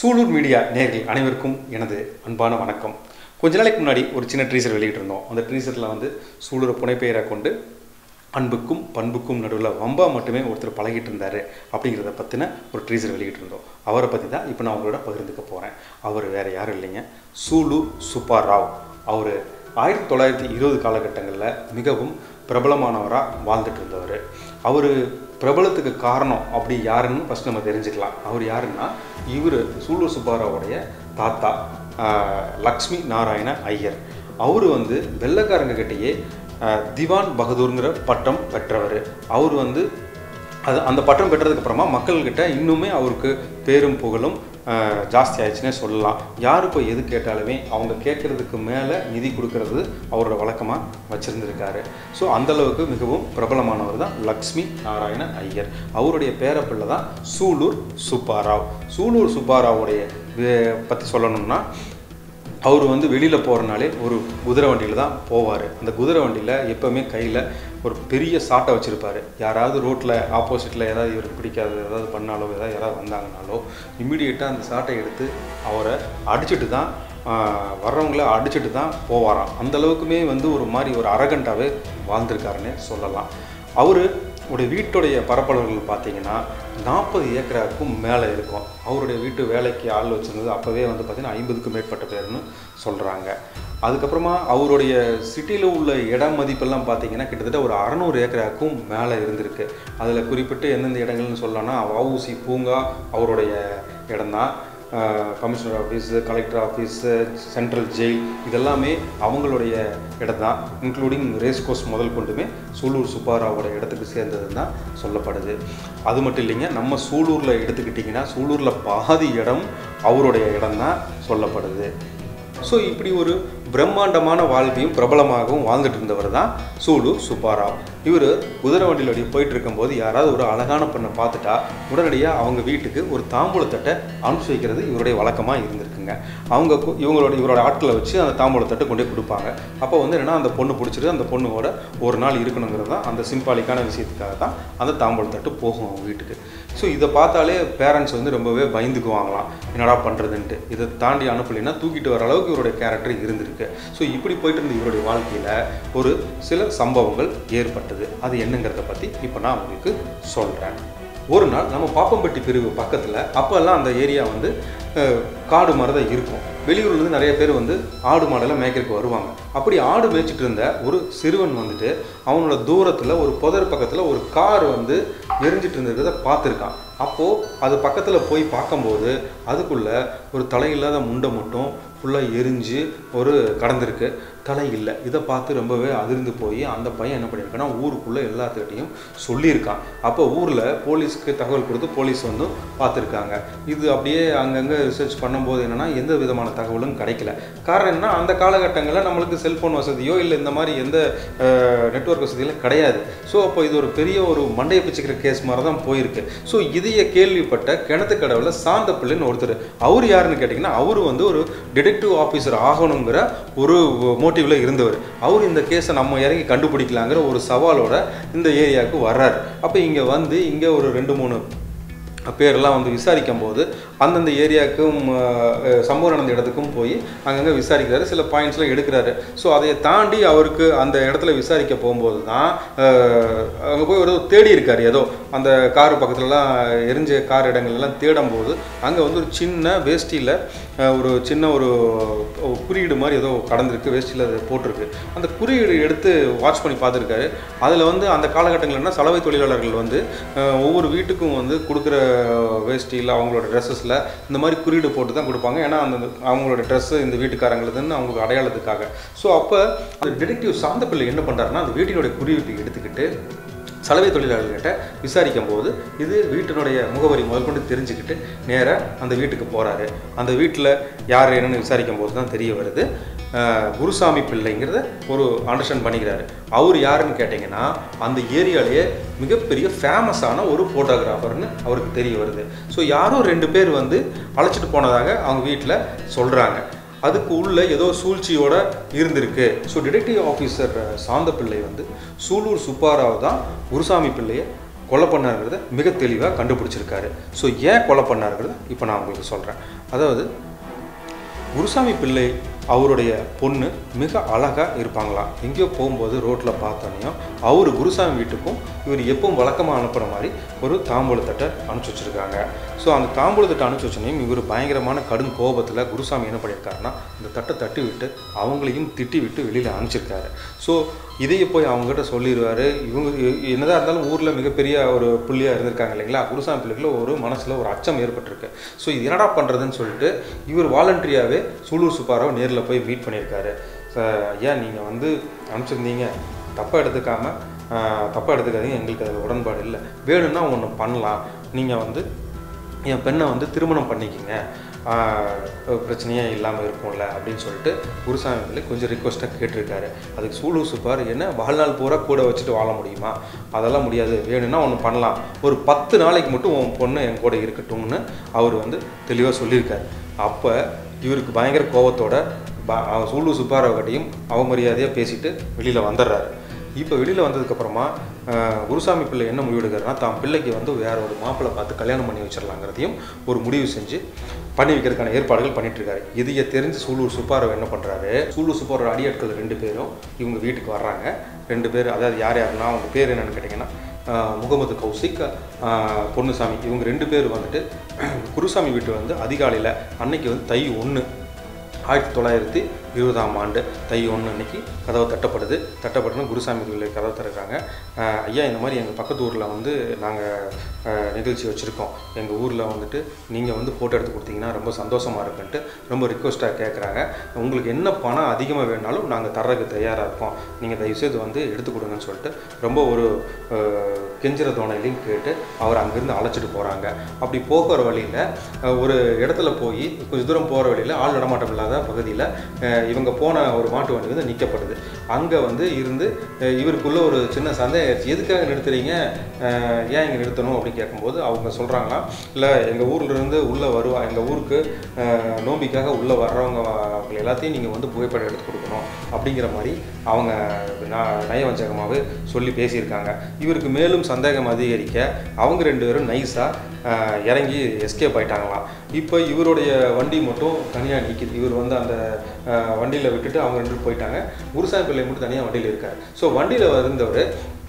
Sulur media நேர்கள் அனைவருக்கும் எனது அன்பான வணக்கம் கொஞ்ச நாளைக்கு முன்னாடி ஒரு சின்ன ட்ரீசர் வெளியிட்டிருந்தோம் அந்த ட்ரீசரில் வந்து சூலூரை புனைப்பெயரை கொண்டு அன்புக்கும் பண்புக்கும் நடுவில் வம்பா மட்டுமே ஒருத்தர் பழகிட்டு இருந்தார் அப்படிங்கிறத பற்றின ஒரு ட்ரீசர் வெளியிட்டிருந்தோம் அவரை பற்றி தான் இப்போ நான் உங்களோட பகிர்ந்துக்க போகிறேன் அவர் வேறு யாரும் இல்லைங்க சூலு சுப்பா ராவ் அவர் ஆயிரத்தி தொள்ளாயிரத்தி இருபது காலகட்டங்களில் மிகவும் பிரபலமானவராக வாழ்ந்துட்டு இருந்தவர் அவர் பிரபலத்துக்கு காரணம் அப்படி யாருன்னு ஃபஸ்ட் நம்ம தெரிஞ்சுக்கலாம் அவர் யாருன்னா இவர் சூலூர் சுப்பாராவுடைய தாத்தா ஆஹ், லக்ஷ்மி நாராயண ஐயர் அவர் வந்து வெள்ளைக்காரங்க கிட்டேயே ஆஹ், திவான் பகதூருங்கிற பட்டம் பெற்றவர் அவர் வந்து அது அந்த பட்டம் பெற்றதுக்கு அப்புறமா மக்கள்கிட்ட இன்னுமே அவருக்கு பேரும் புகழும் ஆஹ், ஜாஸ்தி ஆயிடுச்சுன்னே சொல்லலாம் யார் போய் எது கேட்டாலுமே அவங்க கேட்கறதுக்கு மேலே நிதி கொடுக்கறது அவரோட வழக்கமாக வச்சுருந்துருக்காரு ஸோ அந்தளவுக்கு மிகவும் பிரபலமானவர் தான் லக்ஷ்மி நாராயண ஐயர் அவருடைய பேரப்பிள்ளை தான் சூலூர் சுப்பாராவ் சூலூர் சுப்பாராவுடைய பற்றி சொல்லணும்னா அவர் வந்து வெளியில் போகிறனாலே ஒரு குதிரை வண்டியில் தான் போவார் அந்த குதிரை வண்டியில் எப்போவுமே கையில் ஒரு பெரிய சாட்டை வச்சுருப்பார் யாராவது ரோட்டில் ஆப்போசிட்டில் ஏதாவது இவருக்கு பிடிக்காது ஏதாவது பண்ணாலோ ஏதாவது யாராவது வந்தாங்கனாலோ இம்மிடியேட்டாக அந்த சாட்டை எடுத்து அவரை அடிச்சுட்டு தான் ஆஹ், வர்றவங்கள அடிச்சுட்டு தான் போவாராம் அந்த அளவுக்குமே வந்து ஒரு மாதிரி ஒரு அரகண்டாவே வாழ்ந்திருக்காருன்னே சொல்லலாம் அவர் உடைய வீட்டுடைய பரப்பளவுகள் பார்த்தீங்கன்னா நாற்பது ஏக்கராவுக்கும் மேலே இருக்கும் அவருடைய வீட்டு வேலைக்கு ஆள் வச்சிருந்தது அப்போவே வந்து பார்த்திங்கன்னா ஐம்பதுக்கும் மேற்பட்ட பேர்னு சொல்கிறாங்க அதுக்கப்புறமா அவருடைய சிட்டியில் உள்ள இட மதிப்பெல்லாம் பார்த்தீங்கன்னா கிட்டத்தட்ட ஒரு அறநூறு ஏக்கராவுக்கும் மேலே இருந்திருக்கு அதில் குறிப்பிட்டு எந்தெந்த இடங்கள்னு சொல்லலாம்னா வஉசி பூங்கா அவருடைய இடம்தான் commissioner office collector office central jail இதெல்லாமே அவங்களுடைய இடம் தான் இன்க்ளூடிங் ரேஸ் கோர்ஸ் முதல் கொண்டுமே சூலூர் சுப்பாராவோட இடத்துக்கு சேர்ந்ததுன்னு தான் சொல்லப்படுது அது மட்டும் இல்லைங்க நம்ம சூலூரில் எடுத்துக்கிட்டிங்கன்னா சூலூரில் பாதி இடம் அவருடைய இடம் தான் சொல்லப்படுது ஸோ இப்படி ஒரு பிரம்மாண்டமான வாழ்க்கையும் பிரபலமாகவும் வாழ்ந்துட்டு இருந்தவர் தான் சூலூர் சுப்பாராவ் இவர் குதிரை வண்டியில் அப்படியே போயிட்டு இருக்கும்போது யாராவது ஒரு அழகான பெண்ணை பார்த்துட்டா உடனடியாக அவங்க வீட்டுக்கு ஒரு தாம்பூலத்தட்டை அனுப்பிச்சு வைக்கிறது இவருடைய வழக்கமாக இருந்திருக்குங்க அவங்க கு- இவங்களோட இவரோட ஆட்களை வச்சு அந்த தாம்பூலத்தட்டை கொண்டு போய் கொடுப்பாங்க அப்போ வந்து என்னன்னா அந்த பொண்ணு பிடிச்சிட்டு அந்த பொண்ணோட ஒரு நாள் இருக்கணுங்கிறது தான் அந்த சிம்பாலிக்கான விஷயத்துக்காக தான் அந்த தாம்பூலத்தட்டு போகும் அவங்க வீட்டுக்கு ஸோ இதை பார்த்தாலே பேரண்ட்ஸ் வந்து ரொம்பவே பயந்துக்குவாங்களாம் என்னடா பண்ணுறதுன்ட்டு இதை தாண்டி அனுப்பலைன்னா தூக்கிட்டு வர அளவுக்கு இவருடைய கேரக்டர் இருந்திருக்கு ஸோ இப்படி போயிட்டு இருந்த இவருடைய வாழ்க்கையில் ஒரு சில சம்பவங்கள் ஏற்பட்டது அது என்னங்கிறத பற்றி இப்போ நான் உங்களுக்கு சொல்கிறேன் ஒரு நாள் நம்ம பாப்பம்பட்டி பிரிவு பக்கத்தில் அப்போல்லாம் அந்த ஏரியா வந்து அஹ், காடு மாதிரி தான் இருக்கும் வெளியூர்லேருந்து நிறைய பேர் வந்து ஆடு மாடெல்லாம் மேய்க்கிறதுக்கு வருவாங்க அப்படி ஆடு மேய்ச்சிட்டு இருந்த ஒரு சிறுவன் வந்துட்டு அவனோட தூரத்தில் ஒரு புதர் பக்கத்தில் ஒரு கார் வந்து எரிஞ்சிட்டு இருந்ததை பார்த்துருக்கான் அப்போது அது பக்கத்தில் போய் பார்க்கும்போது அதுக்குள்ளே ஒரு தலையில்லாத முண்டை மட்டும் ஃபுல்லாக எரிஞ்சு ஒரு கடந்திருக்கு தலை இல்லை இதை பார்த்து ரொம்பவே அதிர்ந்து போய் அந்த பையன் என்ன பண்ணியிருக்கான்னா ஊருக்குள்ளே எல்லாத்துக்கிட்டையும் சொல்லியிருக்கான் அப்போ ஊரில் போலீஸ்க்கு தகவல் கொடுத்து போலீஸ் வந்து பார்த்துருக்காங்க இது அப்படியே அங்கங்கே ரிசர்ச் பண்ணும்போது என்னென்னா எந்த விதமான தகவலும் கிடைக்கல காரணம் என்ன அந்த காலகட்டங்களில் நம்மளுக்கு செல்ஃபோன் வசதியோ இல்லை இந்த மாதிரி எந்த நெட்வொர்க் வசதிகளும் கிடையாது ஸோ அப்போ இது ஒரு பெரிய ஒரு மண்டையை பிச்சுக்கிற கேஸ் மாதிரி தான் போயிருக்கு ஸோ இதைய கேள்விப்பட்ட கிணத்து கடவுள சாந்த பிள்ளைன்னு ஒருத்தர் அவர் யாருன்னு கேட்டிங்கன்னா அவர் வந்து ஒரு டிடெக்டிவ் ஆஃபீஸர் ஆகணுங்கிற ஒரு மோட்டிவ்ல இருந்தவர் அவர் இந்த கேஸை நம்ம இறங்கி கண்டுபிடிக்கலாங்கிற ஒரு சவாலோட இந்த ஏரியாவுக்கு வர்றாரு அப்போ இங்கே வந்து இங்கே ஒரு ரெண்டு மூணு பேரெல்லாம் வந்து விசாரிக்கும் போது அந்தந்த ஏரியாவுக்கும் அஹ், சம்பவம் நடந்த இடத்துக்கும் போய் அங்கங்கே விசாரிக்கிறாரு சில பாயிண்ட்ஸ்லாம் எடுக்கிறாரு ஸோ அதை தாண்டி அவருக்கு அந்த இடத்துல விசாரிக்க போகும்போது தான் அங்கே போய் ஒரு தேடி இருக்கார் ஏதோ அந்த கார் பக்கத்துலலாம் எரிஞ்ச கார் இடங்கள்லாம் தேடும்போது அங்கே வந்து ஒரு சின்ன வேஷ்டியில் ஒரு சின்ன ஒரு ஒரு குறியீடு மாதிரி ஏதோ கடந்திருக்கு வேஷ்டியில் அது போட்டிருக்கு அந்த குறியீடு எடுத்து வாட்ச் பண்ணி பார்த்துருக்காரு அதில் வந்து அந்த காலகட்டங்கள்னா சலவை தொழிலாளர்கள் வந்து அஹ், ஒவ்வொரு வீட்டுக்கும் வந்து கொடுக்குற வேஷ்டியில் அவங்களோட ட்ரெஸ்ஸஸில் இந்த மாதிரி குறியீடு போட்டு தான் கொடுப்பாங்க ஏன்னா அந்த அவங்களோட ட்ரெஸ்ஸு இந்த வீட்டுக்காரங்களுதுன்னு அவங்களுக்கு அடையாளத்துக்காக ஸோ அப்போ அந்த டிடெக்டிவ் சாந்த பிள்ளை என்ன பண்ணுறாருன்னா அந்த வீட்டினுடைய குறியீட்டை எடுத்துக்கிட்டு சலவை தொழிலாளர்கிட்ட விசாரிக்கும் போது இது வீட்டினுடைய முகவரி முதல் கொண்டு தெரிஞ்சுக்கிட்டு நேராக அந்த வீட்டுக்கு போகிறாரு அந்த வீட்டில் யார் என்னன்னு விசாரிக்கும் போது தான் தெரிய வருது அஹ், குருசாமி பிள்ளைங்கிறத ஒரு அண்டர்ஸ்டாண்ட் பண்ணிக்கிறாரு அவர் யாருன்னு கேட்டிங்கன்னா அந்த ஏரியாலேயே மிகப்பெரிய ஃபேமஸான ஒரு ஃபோட்டோகிராஃபர்னு அவருக்கு தெரிய வருது ஸோ யாரோ ரெண்டு பேர் வந்து அழைச்சிட்டு போனதாக அவங்க வீட்டில் சொல்கிறாங்க அதுக்கு உள்ள ஏதோ சூழ்ச்சியோட இருந்திருக்கு ஸோ டிடெக்டிவ் ஆஃபீஸர் சாந்த பிள்ளை வந்து சூலூர் சுப்பாராவ் தான் குருசாமி பிள்ளையை கொலை பண்ணாருங்கிறத மிக தெளிவாக கண்டுபிடிச்சிருக்காரு ஸோ ஏன் கொலை பண்ணாருங்கிறத இப்போ நான் உங்களுக்கு சொல்கிறேன் அதாவது குருசாமி பிள்ளை அவருடைய பொண்ணு மிக அழகாக இருப்பாங்களாம் எங்கேயோ போகும்போது ரோட்டில் பார்த்தோன்னையும் அவர் குருசாமி வீட்டுக்கும் இவர் எப்பவும் வழக்கமாக அனுப்புகிற மாதிரி ஒரு தாம்பூலத்தட்டை அனுப்பிச்சி வச்சுருக்காங்க ஸோ அந்த தாம்பூலத்தட்டை அனுப்பிச்சி வச்சோனையும் இவர் பயங்கரமான கடும் கோபத்தில் குருசாமி என்ன பண்ணியிருக்காருன்னா இந்த தட்டை தட்டி விட்டு அவங்களையும் திட்டி விட்டு வெளியில் அனுப்பிச்சிருக்காரு ஸோ இதையே போய் அவங்ககிட்ட சொல்லிடுவார் இவங்க எ- என்னதான் இருந்தாலும் ஊரில் மிகப்பெரிய ஒரு புள்ளியாக இருந்திருக்காங்க இல்லைங்களா குருசாமி பிள்ளைக்குள்ள ஒரு மனசில் ஒரு அச்சம் ஏற்பட்டிருக்கு ஸோ இது என்னடா பண்ணுறதுன்னு சொல்லிட்டு இவர் வாலண்டரியாகவே சூலூர் சுப்பாராவை நேரில் போய் மீட் பண்ணியிருக்காரு "சார், ஐயா நீங்கள் வந்து அனுப்பிச்சிருந்தீங்க தப்பாக எடுத்துக்காம ஆஹ், தப்பாக எடுத்துக்காதீங்க எங்களுக்கு அதில் உடன்பாடு இல்லை வேணும்னா ஒன்று பண்ணலாம் நீங்கள் வந்து என் பெண்ணை வந்து திருமணம் பண்ணிக்கிங்க ஆஹ், பிரச்சனையே இல்லாமல் இருக்கும்ல அப்படின்னு சொல்லிட்டு குருசாமி பிள்ளை கொஞ்சம் ரிக்வஸ்ட்டாக கேட்டிருக்காரு அதுக்கு சூலூர் சுப்பார் என்ன வாழ்நாள் பூரா கூட வச்சுட்டு வாழ முடியுமா அதெல்லாம் முடியாது வேணும்னா ஒன்று பண்ணலாம் ஒரு பத்து நாளைக்கு மட்டும் உன் பொண்ணு என் கூட இருக்கட்டும்னு அவர் வந்து தெளிவாக சொல்லியிருக்காரு அப்போ இவருக்கு பயங்கர கோபத்தோட ப- அவ சூலூர் சுப்பாராவகிட்டையும் அவமரியாதையாக பேசிட்டு வெளியில் வந்துடுறாரு இப்போ வெளியில் வந்ததுக்கப்புறமா குருசாமி பிள்ளை என்ன முடிவு எடுக்கிறாருன்னா தான் பிள்ளைக்கு வந்து வேற ஒரு மாப்பிள்ளை பார்த்து கல்யாணம் பண்ணி வச்சிடலாங்கிறதையும் ஒரு முடிவு செஞ்சு பண்ணி வைக்கிறதுக்கான ஏற்பாடுகள் பண்ணிட்டு இருக்காரு இதைய தெரிஞ்சு சூலூர் சுப்பாராவ் என்ன பண்ணுறாரு சூலூர் சுப்பாரோட அடியாட்கள் ரெண்டு பேரும் இவங்க வீட்டுக்கு வர்றாங்க ரெண்டு பேர் அதாவது யார் யாருன்னா அவங்க பேர் என்னன்னு கேட்டிங்கன்னா ஆஹ் முகமது கௌசிக் ஆஹ் பொன்னுசாமி இவங்க ரெண்டு பேர் வந்துட்டு குருசாமி வீட்டு வந்து அதிகாலையில் அன்னைக்கு வந்து தை ஒன்று ஆயிரத்தி தொள்ளாயிரத்தி இருபதாம் ஆண்டு தை ஒன்று அன்னைக்கு கதவு தட்டப்படுது தட்டப்பட்டுன்னு குருசாமி கோயிலில் கதவு திறக்கிறாங்க ஆஹ் ஐயா இந்த மாதிரி எங்கள் பக்கத்து ஊரில் வந்து நாங்கள் நிகழ்ச்சி வச்சுருக்கோம் எங்கள் ஊரில் வந்துட்டு நீங்கள் வந்து ஃபோட்டோ எடுத்து கொடுத்தீங்கன்னா ரொம்ப சந்தோஷமாக இருக்குன்ட்டு ரொம்ப ரிக்வஸ்ட்டாக கேட்குறாங்க உங்களுக்கு என்ன பணம் அதிகமாக வேணாலும் நாங்கள் தர்றதுக்கு தயாராக இருக்கோம் நீங்கள் தயவுசெய்து வந்து எடுத்து கொடுங்கன்னு சொல்லிட்டு ரொம்ப ஒரு ஆஹ், கெஞ்சுற தோணையிலையும் கேட்டு அவர் அங்கேருந்து அழைச்சிட்டு போகிறாங்க அப்படி போகிற வழியில் ஒரு இடத்துல போய் கொஞ்சம் தூரம் போகிற வழியில் ஆள் நடமாட்டம் இல்லாத பகுதியில் இவங்க போன ஒரு மாட்டு வண்டி வந்து நிற்கப்படுது அங்கே வந்து இருந்து அஹ், இவருக்குள்ள ஒரு சின்ன சந்தேகம் ஆயிடுச்சு. எதுக்காக நிறுத்துறீங்க அஹ், ஏன் இங்கே நிறுத்தணும் அப்படின்னு கேட்கும்போது அவங்க சொல்கிறாங்களா இல்லை எங்கள் ஊர்ல இருந்து உள்ளே வருவா எங்கள் ஊருக்கு அஹ், நோம்பிக்காக உள்ளே வர்றவங்க அவங்க எல்லாத்தையும் நீங்கள் வந்து புகைப்படம் எடுத்து கொடுக்கணும் அப்படிங்கிற மாதிரி அவங்க ந- நயவஞ்சகமாகவே சொல்லி பேசியிருக்காங்க இவருக்கு மேலும் சந்தேகம் அதிகரிக்க அவங்க ரெண்டு பேரும் நைஸாக இறங்கி எஸ்கேப் ஆயிட்டாங்களாம் இப்போ இவருடைய வண்டி மட்டும் தனியாக நிற்கிது இவர் வந்து அந்த வண்டியில் விட்டுட்டு அவங்க ரெண்டு பேரும் போயிட்டாங்க குருசாமி பிள்ளை மட்டும் தனியாக வண்டியில் இருக்கார் ஸோ வண்டியில் இருந்தவர்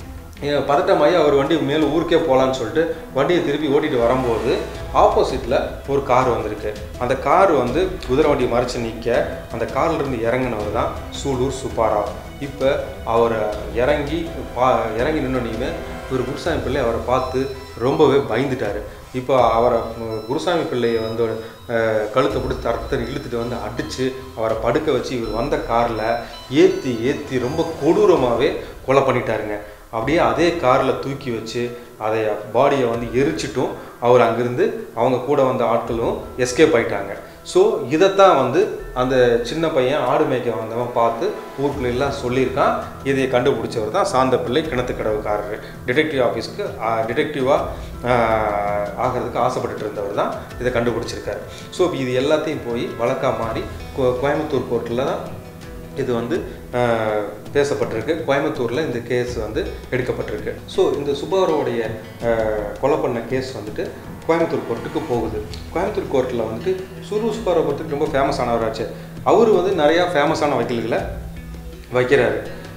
அஹ் பதட்டமாகி அவர் வண்டி மேலே ஊருக்கே போகலான்னு சொல்லிட்டு வண்டியை திருப்பி ஓட்டிட்டு வரும்போது ஆப்போசிட்டில் ஒரு கார் வந்திருக்கு அந்த கார் வந்து குதிரை வண்டி மறைச்சு நிற்க அந்த கார்ல இருந்து இறங்கினவர் தான் சூலூர் சுப்பாராவ் இப்போ அவரை இறங்கி பா இறங்கி நின்னோடனே இவர் குருசாமி பிள்ளை அவரை பார்த்து ரொம்பவே பயந்துட்டாரு இப்போ அவரை உம், குருசாமி பிள்ளையை வந்து அஹ், கழுத்தை பிடிச்சி தரத்தர் இழுத்துட்டு வந்து அடித்து அவரை படுக்க வச்சு இவர் வந்த காரில் ஏற்றி ஏற்றி ரொம்ப கொடூரமாகவே கொலை பண்ணிட்டாருங்க அப்படியே அதே காரில் தூக்கி வச்சு அதை பாடியை வந்து எரிச்சிட்டும் அவர் அங்கிருந்து அவங்க கூட வந்த ஆட்களும் எஸ்கேப் ஆயிட்டாங்க ஸோ இதைத்தான் வந்து அந்த சின்ன பையன் ஆடு மேய்க்க வந்தவன் பார்த்து ஊருக்குள்ள எல்லாம் சொல்லியிருக்கான் இதை கண்டுபிடிச்சவர் தான் சாந்த பிள்ளை கிணத்து கடவுக்காரர் டிடெக்டிவ் ஆஃபீஸ்க்கு டிடெக்டிவாக ஆகிறதுக்கு ஆசைப்பட்டுட்டு இருந்தவர் தான் இதை கண்டுபிடிச்சிருக்காரு ஸோ இது எல்லாத்தையும் போய் வழக்காக மாறி கோ- கோயம்புத்தூர் கோர்ட்டில் தான் இது வந்து ஆஹ், பேசப்பட்டிருக்கு கோயம்புத்தூரில் இந்த கேஸ் வந்து எடுக்கப்பட்டிருக்கு ஸோ இந்த சுபாரோடைய ஆஹ், கொலை பண்ண கேஸ் வந்துட்டு கோயம்புத்தூர் கோர்ட்டுக்கு போகுது கோயம்புத்தூர் கோர்ட்டில் வந்துட்டு சுரு சுபாரை பொறுத்துக்கு ரொம்ப ஃபேமஸ் ஆனவராச்சு அவர் வந்து நிறையா ஃபேமஸான வக்கீல்களை வைக்கிறாரு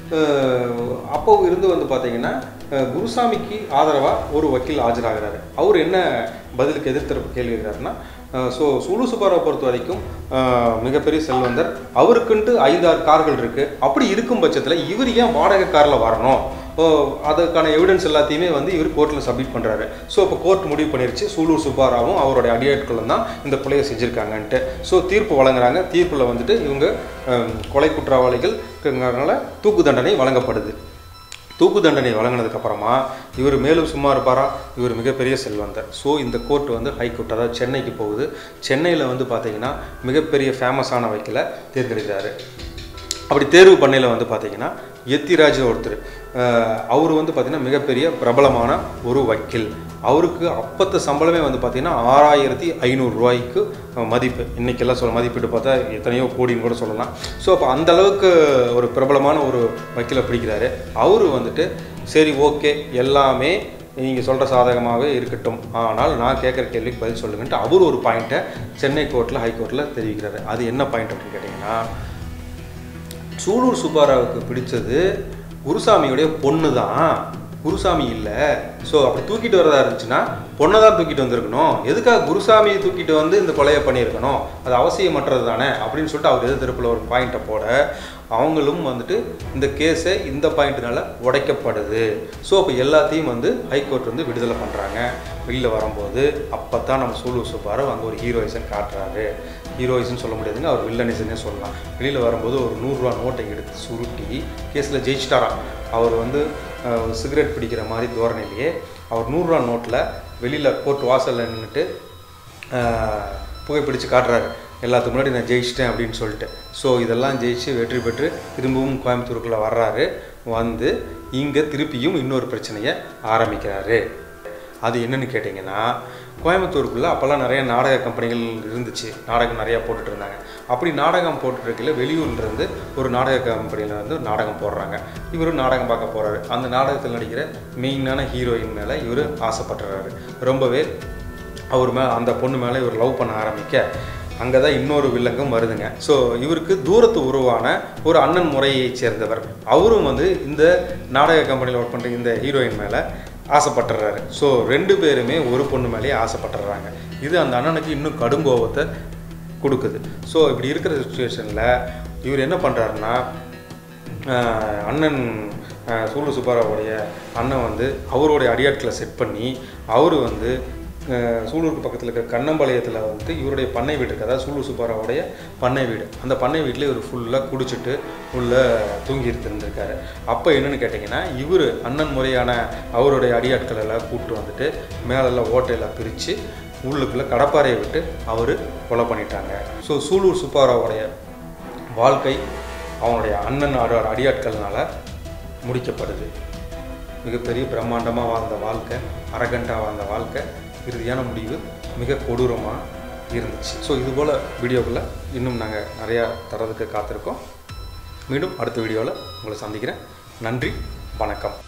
அஹ் அப்போ இருந்து வந்து பார்த்தீங்கன்னா அஹ் குருசாமிக்கு ஆதரவாக ஒரு வக்கீல் ஆஜராகிறாரு அவர் என்ன பதிலுக்கு எதிர்த்தரப்பு கேள்வி கேட்கிறாருன்னா ஸோ சூலு சுப்பாராவை பொறுத்த வரைக்கும் அஹ் மிகப்பெரிய செல்வந்தர் அவருக்குன்ட்டு ஐந்தாறு கார்கள் இருக்குது அப்படி இருக்கும் பட்சத்தில் இவர் ஏன் வாடகை காரில் வரணும் ஓ, அதுக்கான எவிடன்ஸ் எல்லாத்தையுமே வந்து இவர் கோர்ட்டில் சப்மிட் பண்ணுறாரு ஸோ இப்போ கோர்ட் முடிவு பண்ணிருச்சு சூலூர் சுப்பாராவும் அவருடைய அடியாட்களும் தான் இந்த கொலையை செஞ்சுருக்காங்கன்ட்டு ஸோ தீர்ப்பு வழங்குறாங்க தீர்ப்பில் வந்துட்டு இவங்க ஹம், கொலை குற்றவாளிகள்ங்கிறதுனால தூக்கு தண்டனை வழங்கப்படுது தூக்கு தண்டனை வழங்கினதுக்கு அப்புறமா இவர் மேலும் சும்மா இருப்பாரா இவர் மிகப்பெரிய செல்வந்தர் ஸோ இந்த கோர்ட் வந்து ஹைகோர்ட் அதாவது சென்னைக்கு போகுது சென்னையில் வந்து பார்த்தீங்கன்னா மிகப்பெரிய ஃபேமஸான வக்கீலை தேர்ந்தெடுக்கிறாரு அப்படி தேர்வு பண்ணையில் வந்து பார்த்தீங்கன்னா எத்திராஜ் ஒருத்தர் அவர் வந்து பார்த்தீங்கன்னா மிகப்பெரிய பிரபலமான ஒரு வக்கீல் அவருக்கு அப்பத்த சம்பளமே வந்து பார்த்தீங்கன்னா ஆறாயிரத்தி ஐநூறுரூவாய்க்கு மதிப்பு இன்றைக்கெல்லாம் சொல்ல மதிப்பீடு பார்த்தா எத்தனையோ கோடின்னு கூட சொல்லலாம் ஸோ அப்போ அந்த அளவுக்கு ஒரு பிரபலமான ஒரு வக்கீலை பிடிக்கிறாரு அவர் வந்துட்டு சரி ஓகே எல்லாமே நீங்கள் சொல்கிற சாதகமாகவே இருக்கட்டும் ஆனால் நான் கேட்குற கேள்விக்கு பதில் சொல்லுங்கன்ட்டு அவர் ஒரு பாயிண்ட்டை சென்னை கோர்ட்டில் ஹைகோர்ட்டில் தெரிவிக்கிறாரு அது என்ன பாயிண்ட் அப்படின்னு கேட்டிங்கன்னா சூலூர் சுப்பாராவுக்கு பிடிச்சது குருசாமியுடைய பொண்ணு தான் குருசாமி இல்லை ஸோ அப்படி தூக்கிட்டு வரதா இருந்துச்சுன்னா பொண்ணை தான் தூக்கிட்டு வந்திருக்கணும் எதுக்காக குருசாமியை தூக்கிட்டு வந்து இந்த கொலையை பண்ணியிருக்கணும் அது அவசியமற்றது தானே அப்படின்னு சொல்லிட்டு அவர் எது திருப்பில் ஒரு பாயிண்ட்டை போட அவங்களும் வந்துட்டு இந்த கேஸை இந்த பாயிண்ட்னால உடைக்கப்படுது ஸோ அப்போ எல்லாத்தையும் வந்து ஹைகோர்ட் வந்து விடுதலை பண்ணுறாங்க வெளியில் வரும்போது அப்போ தான் நம்ம சூலூர் சுப்பாராவ் அங்கே ஒரு ஹீரோயிசன் காட்டுறாரு ஹீரோயிசன் சொல்ல முடியாதுங்க அவர் வில்லனிசனே சொல்லலாம் வெளியில் வரும்போது ஒரு நூறுரூவா நோட்டை எடுத்து சுருட்டி கேஸில் ஜெயிச்சிட்டாராம் அவர் வந்து அஹ், சிகரெட் பிடிக்கிற மாதிரி தோரணையிலேயே அவர் நூறுரூவா நோட்டில் வெளியில் கோர்ட் வாசலில் நின்றுட்டு புகைப்பிடிச்சு காட்டுறாரு எல்லாத்துக்கு முன்னாடி நான் ஜெயிச்சிட்டேன் அப்படின்னு சொல்லிட்டு ஸோ இதெல்லாம் ஜெயிச்சு வெற்றி பெற்று திரும்பவும் கோயம்புத்தூருக்குள்ளே வர்றாரு வந்து இங்கே திருப்பியும் இன்னொரு பிரச்சனையை ஆரம்பிக்கிறாரு அது என்னன்னு கேட்டிங்கன்னா கோயம்புத்தூருக்குள்ளே அப்போல்லாம் நிறைய நாடக கம்பெனிகள் இருந்துச்சு நாடகம் நிறையா போட்டுட்டு இருந்தாங்க அப்படி நாடகம் போட்டுட்டு இருக்கையில வெளியூர்லேருந்து ஒரு நாடக கம்பெனியில் வந்து ஒரு நாடகம் போடுறாங்க இவரும் நாடகம் பார்க்க போகிறாரு அந்த நாடகத்தில் நடிக்கிற மெயினான ஹீரோயின் மேலே இவர் ஆசைப்பட்டுறாரு ரொம்பவே அவர் மே அந்த பொண்ணு மேலே இவர் லவ் பண்ண ஆரம்பிக்க அங்கே தான் இன்னொரு வில்லங்கம் வருதுங்க ஸோ இவருக்கு தூரத்து உருவான ஒரு அண்ணன் முறையைச் சேர்ந்தவர் அவரும் வந்து இந்த நாடக கம்பெனியில் ஒர்க் பண்ணுற இந்த ஹீரோயின் மேலே ஆசைப்பட்டுறாரு ஸோ ரெண்டு பேருமே ஒரு பொண்ணு மேலேயே ஆசைப்பட்டுறாங்க இது அந்த அண்ணனுக்கு இன்னும் கடும் கோபத்தை கொடுக்குது ஸோ இப்படி இருக்கிற சுச்சுவேஷனில் இவர் என்ன பண்ணுறாருன்னா ஆஹ் அண்ணன் ஆஹ் சூலு சுப்பாராவுடைய அண்ணன் வந்து அவருடைய அடியாட்களை செட் பண்ணி அவர் வந்து ஆஹ் சூலூருக்கு பக்கத்தில் இருக்கிற கண்ணம்பாளையத்தில் வந்து இவருடைய பண்ணை வீடு இருக்குது அதாவது சூலூர் சுப்பாராவுடைய பண்ணை வீடு அந்த பண்ணை வீட்டில் இவர் ஃபுல்லாக குடிச்சிட்டு உள்ளே தூங்கி இருந்திருக்காரு அப்போ என்னன்னு கேட்டிங்கன்னா இவர் அண்ணன் முறையான அவருடைய அடியாட்கள் எல்லாம் கூப்பிட்டு வந்துட்டு மேலெல்லாம் ஓட்டையெல்லாம் பிரித்து உள்ளுக்குள்ளே கடப்பாறையை விட்டு அவர் கொலை பண்ணிட்டாங்க ஸோ சூலூர் சுப்பாராவுடைய வாழ்க்கை அவனுடைய அண்ணன் அட அடியாட்கள்னால முடிக்கப்படுது மிகப்பெரிய பிரம்மாண்டமாக வாழ்ந்த வாழ்க்கை அரகண்டாக வாழ்ந்த வாழ்க்கை இறுதியான முடிவு மிக கொடூரமாக இருந்துச்சு ஸோ இதுபோல் வீடியோக்குள்ளே இன்னும் நாங்கள் நிறையா தரதுக்கு காத்திருக்கோம் மீண்டும் அடுத்த வீடியோவில் உங்களை சந்திக்கிறேன் நன்றி வணக்கம்